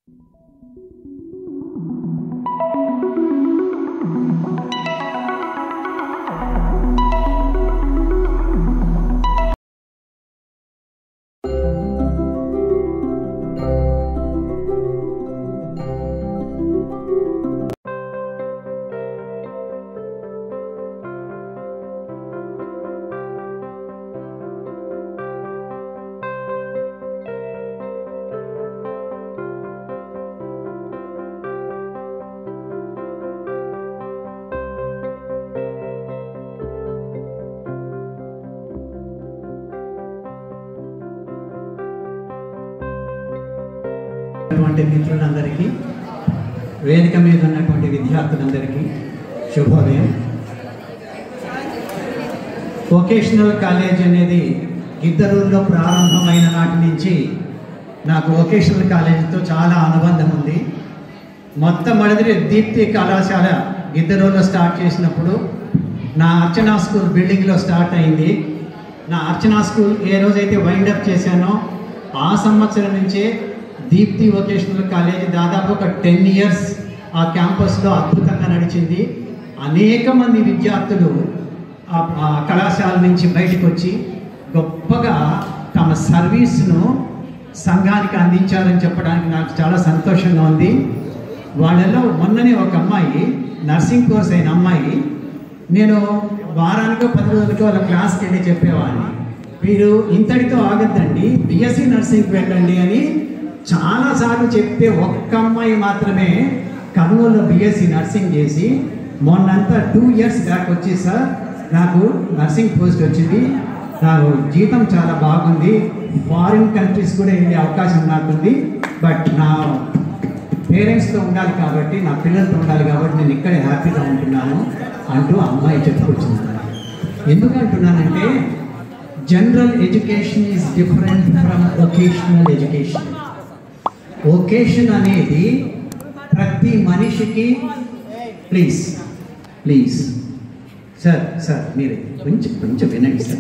ఉన్నటువంటి మిత్రులందరికీ వేదిక మీద ఉన్నటువంటి విద్యార్థులందరికీ శుభోదయం వొకేషనల్ కాలేజ్ అనేది గిద్దరూరులో ప్రారంభమైన నాటి నుంచి నాకు వొకేషనల్ కాలేజీతో చాలా అనుబంధం ఉంది మొట్టమొదటి దీప్తి కళాశాల గిద్దరూరులో స్టార్ట్ చేసినప్పుడు నా అర్చనా స్కూల్ బిల్డింగ్లో స్టార్ట్ అయింది నా అర్చనా స్కూల్ ఏ రోజైతే వైండప్ చేశానో ఆ సంవత్సరం నుంచే దీప్తి వొకేషనల్ కాలేజ్ దాదాపు ఒక టెన్ ఇయర్స్ ఆ క్యాంపస్లో అద్భుతంగా నడిచింది అనేక మంది విద్యార్థులు ఆ ఆ కళాశాల నుంచి బయటకు వచ్చి గొప్పగా తమ సర్వీస్ను సంఘానికి అందించారని చెప్పడానికి నాకు చాలా సంతోషంగా ఉంది వాళ్ళలో మొన్ననే ఒక అమ్మాయి నర్సింగ్ కోర్స్ అయిన అమ్మాయి నేను వారానికో పది రోజులకో వాళ్ళ క్లాస్కి వెళ్ళి చెప్పేవాడిని మీరు ఇంతటితో ఆగద్దండి బిఎస్సి నర్సింగ్కి వెళ్ళండి అని చాలాసార్లు చెప్తే ఒక్క అమ్మాయి మాత్రమే కర్నూలులో బిఎస్సి నర్సింగ్ చేసి మొన్నంతా టూ ఇయర్స్ బ్యాక్ వచ్చి సార్ నాకు నర్సింగ్ పోస్ట్ వచ్చింది నాకు జీతం చాలా బాగుంది ఫారిన్ కంట్రీస్ కూడా వెళ్ళే అవకాశం నాకుంది బట్ నా పేరెంట్స్తో ఉండాలి కాబట్టి నా పిల్లలతో ఉండాలి కాబట్టి నేను ఇక్కడే హ్యాపీగా ఉంటున్నాను అంటూ ఆ అమ్మాయి చెప్పుకొచ్చింది ఎందుకు అంటున్నానంటే general education is different from vocational education vocation అనేది ప్రతి మనిషికి ప్లీజ్ ప్లీజ్ సార్ సార్ మీరే కొంచెం కొంచెం వినండి సార్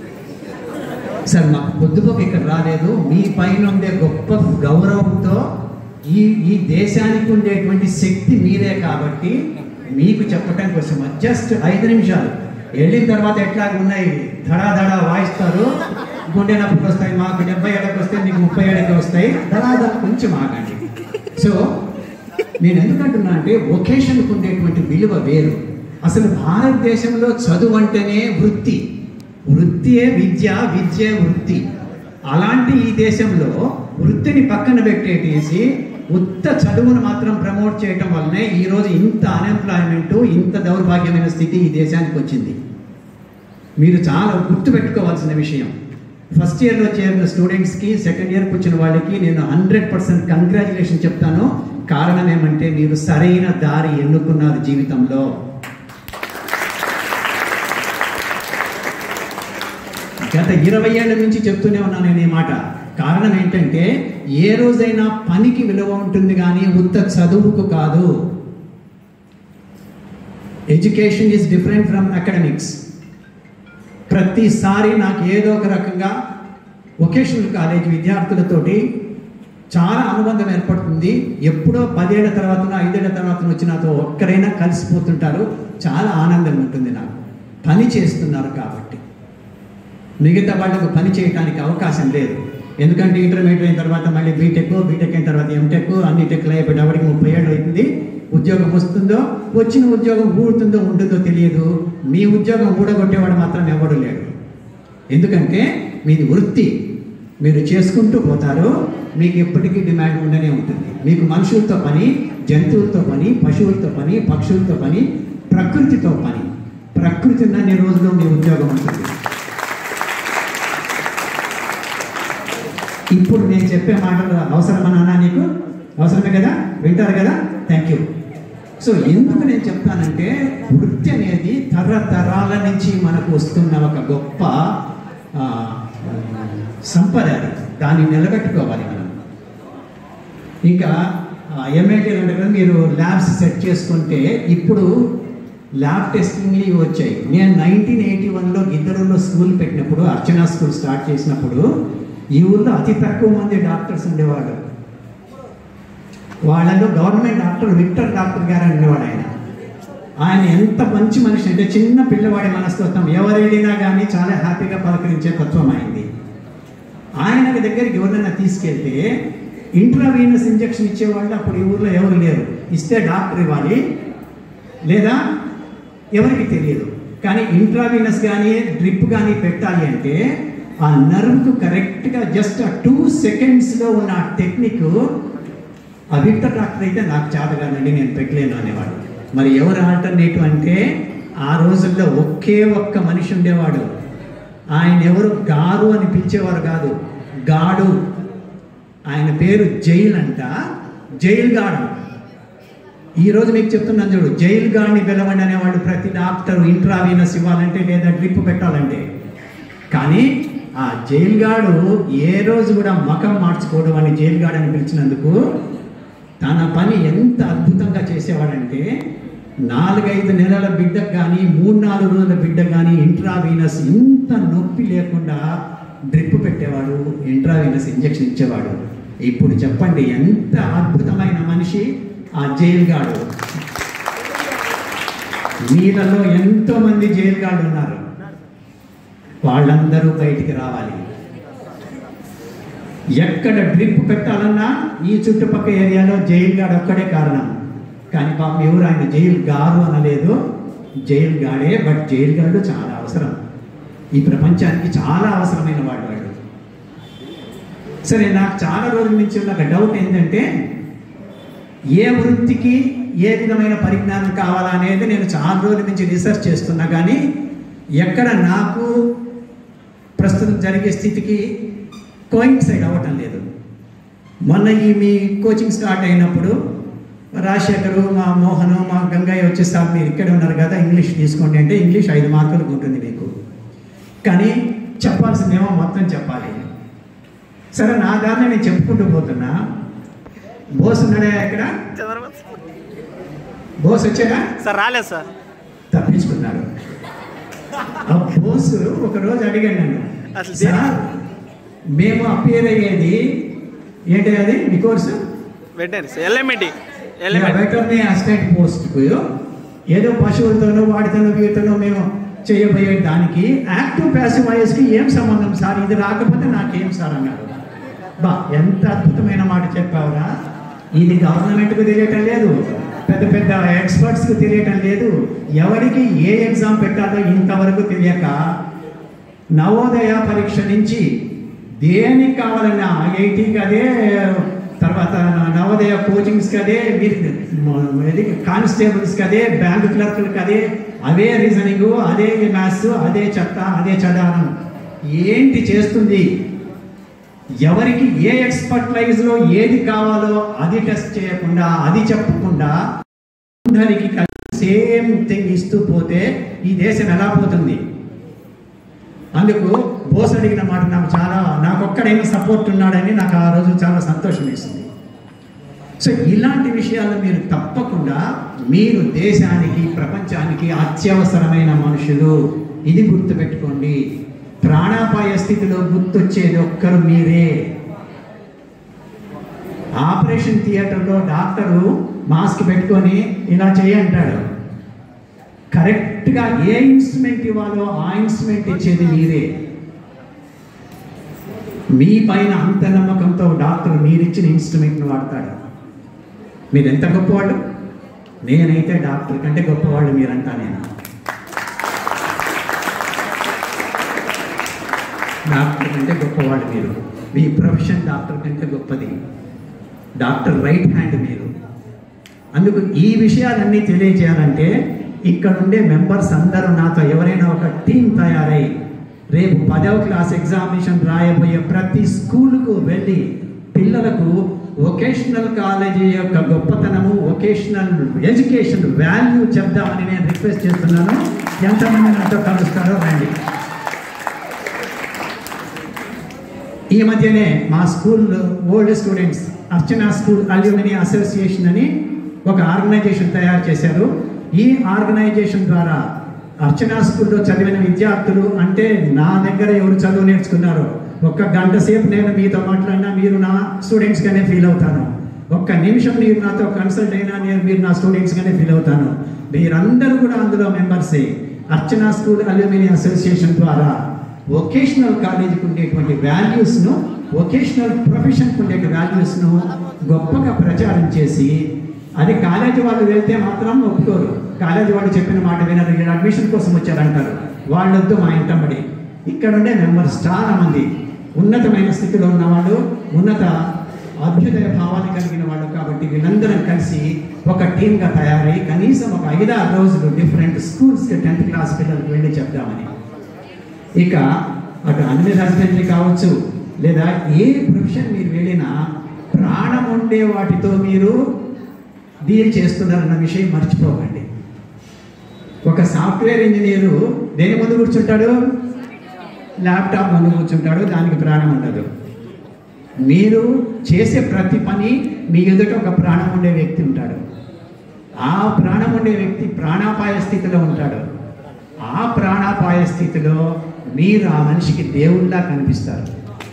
సార్ మాకు పొద్దుపోక ఇక్కడ రాలేదు మీ పైన ఉండే గొప్ప గౌరవంతో ఈ ఈ దేశానికి ఉండేటువంటి శక్తి మీరే కాబట్టి మీకు చెప్పటం కోసం జస్ట్ ఐదు నిమిషాలు వెళ్ళిన తర్వాత ఎట్లా ఉన్నాయి ధడా ధడా వాయిస్తారు గుండె నొప్పికి వస్తాయి మాకు డెబ్బై ఏళ్ళకి వస్తాయి మీకు ముప్పై ఏళ్ళకి వస్తాయి ధడా ధడా కొంచెం ఆగండి సో నేను ఎందుకంటున్నా అంటే వొకేషన్కి ఉండేటువంటి విలువ వేరు అసలు భారతదేశంలో చదువు అంటేనే వృత్తి వృత్తియే విద్య విద్య వృత్తి అలాంటి ఈ దేశంలో వృత్తిని పక్కన పెట్టేటేసి ఉత్త చదువును మాత్రం ప్రమోట్ చేయటం వల్లనే ఈరోజు ఇంత అన్ఎంప్లాయ్మెంట్ ఇంత దౌర్భాగ్యమైన స్థితి ఈ దేశానికి వచ్చింది మీరు చాలా గుర్తుపెట్టుకోవాల్సిన విషయం ఫస్ట్ ఇయర్లో చేరిన స్టూడెంట్స్కి సెకండ్ ఇయర్కి వచ్చిన వాళ్ళకి నేను హండ్రెడ్ పర్సెంట్ కంగ్రాచులేషన్ చెప్తాను కారణం ఏమంటే మీరు సరైన దారి ఎన్నుకున్నారు జీవితంలో గత ఇరవై ఏళ్ళ నుంచి చెప్తూనే ఉన్నాను నేను ఈ మాట కారణం ఏంటంటే ఏ రోజైనా పనికి విలువ ఉంటుంది కానీ ఉత్త చదువుకు కాదు education is different from academics ప్రతిసారి నాకు ఏదో ఒక రకంగా వొకేషనల్ కాలేజ్ విద్యార్థులతోటి చాలా అనుబంధం ఏర్పడుతుంది ఎప్పుడో పదేళ్ల తర్వాత ఐదేళ్ల తర్వాత వచ్చి నాతో ఒక్కరైనా కలిసిపోతుంటారు చాలా ఆనందం ఉంటుంది నాకు పని చేస్తున్నారు కాబట్టి మిగతా వాళ్ళకు పని చేయడానికి అవకాశం లేదు ఎందుకంటే ఇంటర్మీడియట్ అయిన తర్వాత మళ్ళీ బీటెక్ బీటెక్ అయిన తర్వాత ఎంటెక్ అన్ని టెక్లు అయిపోయేటప్పటికి ముప్పై ఏళ్ళు అవుతుంది ఉద్యోగం వస్తుందో వచ్చిన ఉద్యోగం ఊడుతుందో ఉంటుందో తెలియదు మీ ఉద్యోగం ఊడగొట్టేవాడు మాత్రం ఎవడు లేడు ఎందుకంటే మీది వృత్తి మీరు చేసుకుంటూ పోతారు మీకు ఎప్పటికీ డిమాండ్ ఉండనే ఉంటుంది మీకు మనుషులతో పని జంతువులతో పని పశువులతో పని పక్షులతో పని ప్రకృతితో పని ప్రకృతి ఉన్నన్ని రోజులు మీ ఉద్యోగం ఉంటుంది ఇప్పుడు నేను చెప్పే మాటలు అవసరమన్నా నీకు అవసరమే కదా వింటారు కదా థ్యాంక్ యూ సో ఎందుకు నేను చెప్తానంటే వృత్తి అనేది తరతరాల నుంచి మనకు వస్తున్న ఒక గొప్ప ఆ, సంపద అది దాన్ని నిలబెట్టుకోవాలి మనం ఇంకా ఎంఐటీ అంటే కదా మీరు ల్యాబ్స్ సెట్ చేసుకుంటే ఇప్పుడు ల్యాబ్ టెస్టింగ్లు ఇవి వచ్చాయి నేను నైన్టీన్ ఎయిటీ వన్లో గిద్దరులో స్కూల్ పెట్టినప్పుడు అర్చనా స్కూల్ స్టార్ట్ చేసినప్పుడు ఈ ఊళ్ళో అతి తక్కువ మంది డాక్టర్స్ ఉండేవాళ్ళు వాళ్ళలో గవర్నమెంట్ డాక్టర్ విక్టర్ డాక్టర్ గారు అనేవాడు ఆయన ఆయన ఎంత మంచి మనిషి అంటే చిన్న పిల్లవాడి మనస్తత్వం ఎవరు వెళ్ళినా కానీ చాలా హ్యాపీగా పలకరించే తత్వం అయింది ఆయన దగ్గరికి ఎవరైనా తీసుకెళ్తే ఇంట్రావీనస్ ఇంజెక్షన్ ఇచ్చేవాళ్ళు అప్పుడు ఈ ఊర్లో ఎవరు లేరు ఇస్తే డాక్టర్ ఇవ్వాలి లేదా ఎవరికి తెలియదు కానీ ఇంట్రావీనస్ కానీ డ్రిప్ కానీ పెట్టాలి అంటే ఆ నర్వ్కు కరెక్ట్గా జస్ట్ ఆ టూ సెకండ్స్లో ఉన్న ఆ టెక్నిక్ ఆ విక్టర్ డాక్టర్ అయితే నాకు చేతగానండి నేను పెట్టలేను అనేవాడు మరి ఎవరు ఆల్టర్నేటివ్ అంటే ఆ రోజుల్లో ఒకే ఒక్క మనిషి ఉండేవాడు ఆయన ఎవరు గారు అని పిలిచేవారు కాదు గాడు ఆయన పేరు జైల్ అంట జైల్ గాడు ఈ రోజు మీకు చెప్తున్నాను చూడు జైల్ గాడిని పిలవండి అనేవాడు ప్రతి డాక్టర్ ఇంట్రావీనస్ ఇవ్వాలంటే లేదా డ్రిప్ పెట్టాలంటే కానీ ఆ జైల్ గాడు ఏ రోజు కూడా మకం మార్చుకోవడం అని జైల్ గాడు అని పిలిచినందుకు తన పని ఎంత అద్భుతంగా చేసేవాడంటే నాలుగైదు నెలల బిడ్డకు కానీ మూడు నాలుగు రోజుల బిడ్డ కానీ ఇంట్రావీనస్ ఇంత నొప్పి లేకుండా డ్రిప్ పెట్టేవాడు ఇంట్రావీనస్ ఇంజెక్షన్ ఇచ్చేవాడు ఇప్పుడు చెప్పండి ఎంత అద్భుతమైన మనిషి ఆ జైలు గాడు మీలలో ఎంతో మంది జైలు గాడు ఉన్నారు వాళ్ళందరూ బయటికి రావాలి ఎక్కడ డ్రిప్ పెట్టాలన్నా ఈ చుట్టుపక్కల ఏరియాలో జైలు గాడు ఒక్కడే కారణం కానీ పాపం ఎవరు ఆయన జైలు గారు అనలేదు జైలు గాడే బట్ జైలు గాడు చాలా అవసరం ఈ ప్రపంచానికి చాలా అవసరమైన వాడు వాడు సరే నాకు చాలా రోజుల నుంచి ఉన్న ఒక డౌట్ ఏంటంటే ఏ వృత్తికి ఏ విధమైన పరిజ్ఞానం కావాలా అనేది నేను చాలా రోజుల నుంచి రీసెర్చ్ చేస్తున్నా కానీ ఎక్కడ నాకు ప్రస్తుతం జరిగే స్థితికి కోయిన్సైడ్ అవ్వటం లేదు మొన్న ఈ మీ కోచింగ్ స్టార్ట్ అయినప్పుడు రాజశేఖరు మా మోహను మా గంగయ్య వచ్చి సార్ మీరు ఇక్కడే ఉన్నారు కదా ఇంగ్లీష్ తీసుకోండి అంటే ఇంగ్లీష్ ఐదు మార్కులకు ఉంటుంది మీకు కానీ చెప్పాల్సిందేమో మొత్తం చెప్పాలి సరే నా దాన్ని నేను చెప్పుకుంటూ పోతున్నా బోస్ ఉన్నాడా ఇక్కడ బోస్ వచ్చాడా సార్ రాలేదు సార్ తప్పించుకున్నాడు ఆ బోస్ ఒక రోజు అడిగాడు నన్ను అసలు దేని- సార్ మేము అపేర్ అయ్యేది ఏంటి అది మీ కోర్సు వెంటనే sir LMED LMED veterinary assistant పోస్ట్కు ఏదో పశువులతోనో వాటితోనో వీటితోనో మేము చేయబోయే దానికి యాక్టివ్ ప్యాసివ్ వాయిస్కి ఏం సంబంధం సార్ ఇది రాకపోతే నాకేం సార్ అన్నాడు బా ఎంత అద్భుతమైన మాట చెప్పావురా ఇది గవర్నమెంట్కు తెలియటం లేదు పెద్ద పెద్ద ఎక్స్పర్ట్స్కి తెలియటం లేదు ఎవరికి ఏ ఎగ్జామ్ పెట్టాలో ఇంతవరకు తెలియక నవోదయ పరీక్ష నుంచి దేనికి కావాలన్నా ఐఐటికి అదే తర్వాత నవోదయ కోచింగ్స్కి అదే మీరు కానిస్టేబుల్స్కి అదే బ్యాంక్ క్లర్క్లకి అదే అవే రీజనింగ్ అదే మ్యాథ్స్ అదే చెత్త అదే చదవడం ఏంటి చేస్తుంది ఎవరికి ఏ ఎక్స్పర్టైజ్లో ఏది కావాలో అది టెస్ట్ చేయకుండా అది చెప్పకుండా అందరికి సేమ్ థింగ్ ఇస్తూ పోతే ఈ దేశం ఎలా పోతుంది అందుకు బోస్ అడిగిన మాట నాకు చాలా నాకు ఒక్కడైనా సపోర్ట్ ఉన్నాడని నాకు ఆ రోజు చాలా సంతోషం వేసింది సో ఇలాంటి విషయాలు మీరు తప్పకుండా మీరు దేశానికి ప్రపంచానికి అత్యవసరమైన మనుషులు ఇది గుర్తుపెట్టుకోండి ప్రాణాపాయ స్థితిలో గుర్తొచ్చేది ఒక్కరు మీరే ఆపరేషన్ థియేటర్లో డాక్టరు మాస్క్ పెట్టుకొని ఇలా చేయి అంటాడు కరెక్ట్గా ఏ ఇన్స్ట్రుమెంట్ ఇవ్వాలో ఆ ఇన్స్ట్రుమెంట్ ఇచ్చేది మీరే మీ పైన అంత నమ్మకంతో డాక్టర్ మీరిచ్చిన ఇన్స్ట్రుమెంట్ని వాడతాడు మీరు ఎంత గొప్పవాళ్ళు నేనైతే డాక్టర్ కంటే గొప్పవాళ్ళు మీరంటా నేను డాక్టర్ కంటే గొప్పవాళ్ళు మీరు మీ ప్రొఫెషన్ డాక్టర్ కంటే గొప్పది డాక్టర్ రైట్ హ్యాండ్ మీరు అందుకు ఈ విషయాలన్నీ తెలియజేయాలంటే ఇక్కడ ఉండే మెంబర్స్ అందరూ నాతో ఎవరైనా ఒక టీం తయారై రేపు పదవ క్లాస్ ఎగ్జామినేషన్ రాయబోయే ప్రతి స్కూల్కు వెళ్ళి పిల్లలకు వొకేషనల్ కాలేజీ యొక్క గొప్పతనము వొకేషనల్ ఎడ్యుకేషన్ వాల్యూ చెప్దామని నేను రిక్వెస్ట్ చేస్తున్నాను ఎంతమంది నాతో కలుస్తారో రండి ఈ మధ్యనే మా school old students Archana school alumni association అని ఒక ఆర్గనైజేషన్ తయారు చేశారు ఈ ఆర్గనైజేషన్ ద్వారా అర్చన స్కూల్లో చదివిన విద్యార్థులు అంటే నా దగ్గర ఎవరు చదువు నేర్చుకున్నారో ఒక్క గంట సేపు నేను మీతో మాట్లాడినా మీరు నా స్టూడెంట్స్గానే ఫీల్ అవుతాను ఒక్క నిమిషం మీరు నాతో కన్సల్ట్ అయినా నేను మీరు నా స్టూడెంట్స్గానే ఫీల్ అవుతాను మీరందరూ కూడా అందులో మెంబర్సే అర్చనా స్కూల్ అల్యూమిని అసోసియేషన్ ద్వారా వొకేషనల్ కాలేజీకి ఉండేటువంటి వాల్యూస్ను వొకేషనల్ ప్రొఫెషన్కి ఉండే వాల్యూస్ను గొప్పగా ప్రచారం చేసి అది కాలేజీ వాళ్ళు వెళ్తే మాత్రం ఒప్పుకోరు కాలేజీ వాళ్ళు చెప్పిన మాట వినరు వీళ్ళు అడ్మిషన్ కోసం వచ్చారంటారు వాళ్ళొద్దు మా ఇంటమ్మడి ఇక్కడ ఉండే మెంబర్స్ చాలా మంది ఉన్నతమైన స్థితిలో ఉన్నవాళ్ళు ఉన్నత అభ్యుదయ భావాన్ని కలిగిన వాళ్ళు కాబట్టి వీళ్ళందరం కలిసి ఒక టీమ్గా తయారై కనీసం ఒక ఐదారు రోజులు డిఫరెంట్ స్కూల్స్కి టెన్త్ క్లాస్ పిల్లలకు వెళ్ళి చెప్దామని ఇక అటు అన్ని హస్బెండరీ కావచ్చు లేదా ఏ ప్రొఫెషన్ మీరు వెళ్ళినా ప్రాణం ఉండే వాటితో మీరు డీల్ చేస్తున్నారన్న విషయం మర్చిపోకండి ఒక సాఫ్ట్వేర్ ఇంజనీరు దేని ముందు కూర్చుంటాడు ల్యాప్టాప్ ముందు కూర్చుంటాడు దానికి ప్రాణం ఉండదు మీరు చేసే ప్రతి పని మీ ఎదుట ఒక ప్రాణం ఉండే వ్యక్తి ఉంటాడు ఆ ప్రాణం ఉండే వ్యక్తి ప్రాణాపాయ స్థితిలో ఉంటాడు ఆ ప్రాణాపాయ స్థితిలో మీరు ఆ మనిషికి దేవుళ్ళ కనిపిస్తారు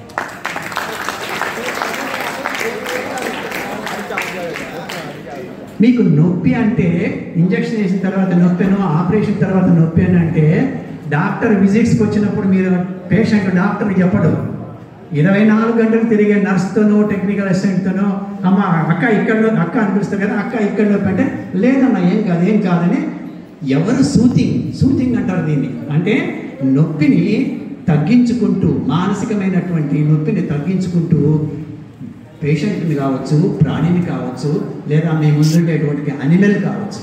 మీకు నొప్పి అంటే ఇంజక్షన్ వేసిన తర్వాత నొప్పెను ఆపరేషన్ తర్వాత నొప్పి అని అంటే డాక్టర్ విజిట్స్కి వచ్చినప్పుడు మీరు పేషెంట్ డాక్టర్ చెప్పడు ఇరవై నాలుగు గంటలు తిరిగే నర్స్తోనో టెక్నికల్ అసిస్టెంట్తోనో అమ్మ అక్క ఇక్కడ అక్క అనిపిస్తుంది కదా అక్క ఇక్కడ నొప్పి అంటే లేదమ్మా ఏం కాదు ఏం కాదని ఎవరు సూతింగ్ సూతింగ్ అంటారు దీన్ని అంటే నొప్పిని తగ్గించుకుంటూ మానసికమైనటువంటి నొప్పిని తగ్గించుకుంటూ పేషెంట్ని కావచ్చు ప్రాణిని కావచ్చు లేదా మీ ముందుండేటువంటి అనిమల్ కావచ్చు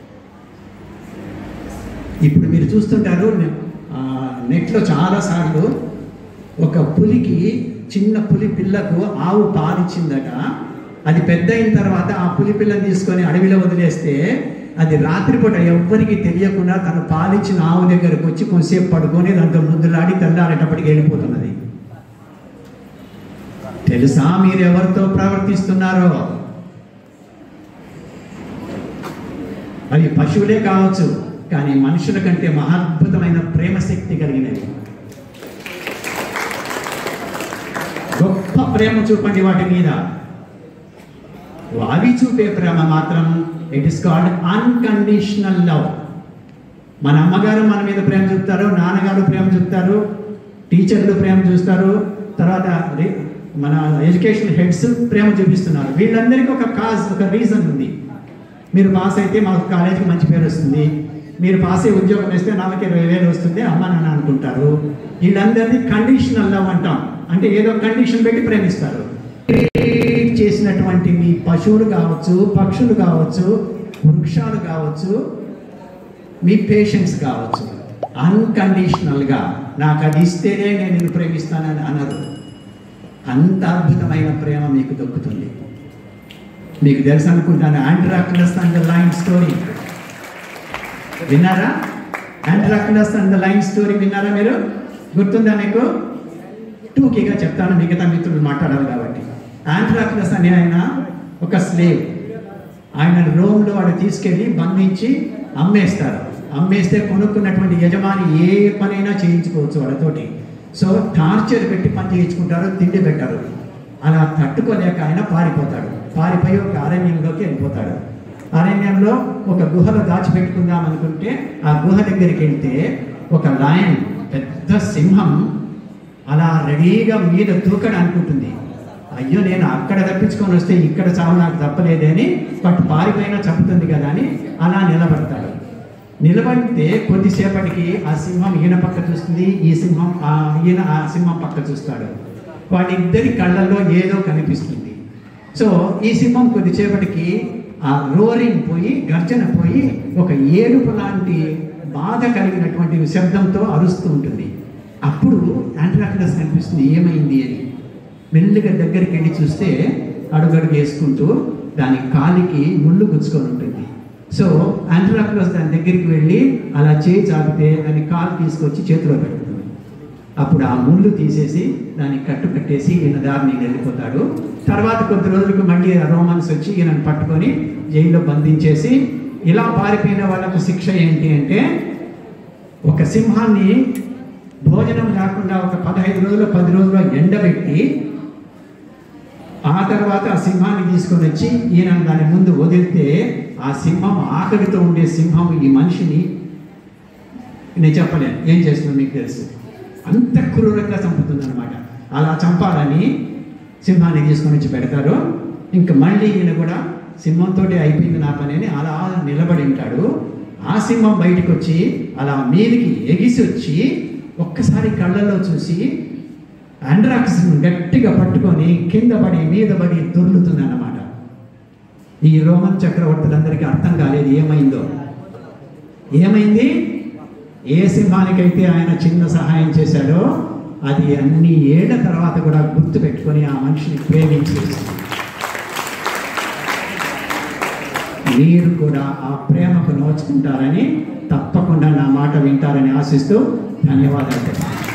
ఇప్పుడు మీరు చూస్తుంటారు ఆ, నెట్లో చాలాసార్లు ఒక పులికి చిన్న పులి పిల్లకు ఆవు పాలిచ్చిందట అది పెద్ద అయిన తర్వాత ఆ పులి పిల్లని తీసుకొని అడవిలో వదిలేస్తే అది రాత్రిపూట ఎవ్వరికి తెలియకుండా తను పాలిచ్చిన ఆవు దగ్గరకు వచ్చి కొంతసేపు పడుకొని దాంతో ముద్దులాడి తెల్లారేటప్పటికి వెళ్ళిపోతున్నది తెలుసా మీరు ఎవరితో ప్రవర్తిస్తున్నారో అవి పశువులే కావచ్చు కానీ మనుషుల కంటే మహాద్భుతమైన ప్రేమ శక్తి కలిగినవి గొప్ప ప్రేమ చూపండి వాటి మీద అవి చూపే ప్రేమ మాత్రం it is called unconditional love మన అమ్మగారు మన మీద ప్రేమ చూపుతారు నాన్నగారు ప్రేమ చూపుతారు టీచర్లు ప్రేమ చూస్తారు తర్వాత రి- మన ఎడ్యుకేషన్ హెడ్స్ ప్రేమ చూపిస్తున్నారు వీళ్ళందరికీ ఒక కాజ్ ఒక రీజన్ ఉంది మీరు పాస్ అయితే మాకు కాలేజీకి మంచి పేరు వస్తుంది మీరు పాస్ అయ్యి ఉద్యోగం వేస్తే నాలుగు ఇరవై వేలు వస్తుంది అమ్మ నాన్న అనుకుంటారు వీళ్ళందరినీ కండిషనల్ లవ్ అంటాం అంటే ఏదో కండిషన్ పెట్టి ప్రేమిస్తారు Create చేసినటువంటి మీ పశువులు కావచ్చు పక్షులు కావచ్చు వృక్షాలు కావచ్చు మీ పేషెంట్స్ కావచ్చు అన్కండిషనల్గా నాకు అది ఇస్తేనే నేను నిన్ను ప్రేమిస్తానని అనరు అంత అద్భుతమైన ప్రేమ మీకు దొక్కుతుంది మీకు తెలుసు అనుకుంటాను Androcles and the lion story విన్నారా Androcles and the lion story విన్నారా మీరు గుర్తుందా మీకు టూకీగా చెప్తాను మిగతా మిత్రులు మాట్లాడాలి కాబట్టి ఆండ్రాక్లస్ అనే ఆయన ఒక స్లేవ్ ఆయన రోమ్లో వాడు తీసుకెళ్ళి బంధించి అమ్మేస్తారు అమ్మేస్తే కొనుక్కున్నటువంటి యజమాని ఏ పనైనా చేయించుకోవచ్చు వాళ్ళతోటి సో టార్చర్ పెట్టి పని చేయించుకుంటారు తిండి పెట్టరు అలా తట్టుకోలేక ఆయన పారిపోతాడు పారిపోయి ఒక అరణ్యంలోకి వెళ్ళిపోతాడు అరణ్యంలో ఒక గుహలో దాచిపెట్టుకుందాం అనుకుంటే ఆ గుహ దగ్గరికి వెళ్తే ఒక లయన్ పెద్ద సింహం అలా రెడీగా మీద దూకడానికి ఉంటుంది అయ్యో నేను అక్కడ తప్పించుకొని వస్తే ఇక్కడ చావు నాకు తప్పలేదే అని పట్టు పారిపోయినా చంపుతుంది కదా అని అలా నిలబడతాడు నిలబడితే కొద్దిసేపటికి ఆ సింహం ఈయన పక్క చూస్తుంది ఈ సింహం ఆ ఈయన ఆ సింహం పక్క చూస్తాడు వాళ్ళిద్దరి కళ్ళల్లో ఏదో కనిపిస్తుంది సో ఈ సింహం కొద్దిసేపటికి ఆ రోరింగ్ పోయి గర్జన పోయి ఒక ఏడుపు లాంటి బాధ కలిగినటువంటి శబ్దంతో అరుస్తూ ఉంటుంది అప్పుడు యాంట్రాక్లస్ కనిపిస్తుంది ఏమైంది అని మెల్లిగా దగ్గరికి వెళ్ళి చూస్తే అడుగడుగు వేసుకుంటూ దాని కాలికి ముళ్ళు గుచ్చుకొని ఉంటుంది సో యాంట్రాక్లస్ దాని దగ్గరికి వెళ్ళి అలా చేయి చాపితే దాని కాలు తీసుకొచ్చి చేతిలో పెడుతుంది అప్పుడు ఆ ముళ్ళు తీసేసి దాన్ని కట్టు కట్టేసి ఈయన దారిని వెళ్ళిపోతాడు తర్వాత కొద్ది రోజులకు మళ్ళీ రోమన్స్ వచ్చి ఈయనను పట్టుకొని జైల్లో బంధించేసి ఇలా పారిపోయిన వాళ్ళకు శిక్ష ఏంటి అంటే ఒక సింహాన్ని భోజనం లేకుండా ఒక పదహైదు రోజులు పది రోజులు ఎండబెట్టి ఆ తర్వాత ఆ సింహాన్ని తీసుకొని వచ్చి ఈయన దాని ముందు వదిలితే ఆ సింహం ఆకలితో ఉండే సింహం ఈ మనిషిని నేను చెప్పలేను ఏం చేస్తుందో మీకు తెలుసు అంత క్రూరంగా చంపుతుంది అనమాట అలా చంపాలని సింహాన్ని తీసుకొని వచ్చి పెడతారు ఇంకా మళ్ళీ ఈయన కూడా సింహంతో అయిపోయింది నా పని అని అలా నిలబడి ఉంటాడు ఆ సింహం బయటకు వచ్చి అలా మీదికి ఎగిసి వచ్చి ఒక్కసారి కళ్ళల్లో చూసి అండ్రాక్స్ గట్టిగా పట్టుకొని కింద పడి మీద పడి దొర్లుతుంది అన్నమాట ఈ రోమన్ చక్రవర్తులందరికీ అర్థం కాలేదు ఏమైందో ఏమైంది ఏ సింహానికైతే ఆయన చిన్న సహాయం చేశాడో అది అన్ని ఏళ్ల తర్వాత కూడా గుర్తు పెట్టుకొని ఆ మనిషిని ప్రేమించి మీరు కూడా ఆ ప్రేమకు నోచుకుంటారని తప్పకుండా నా మాట వింటారని ఆశిస్తూ ధన్యవాదాలు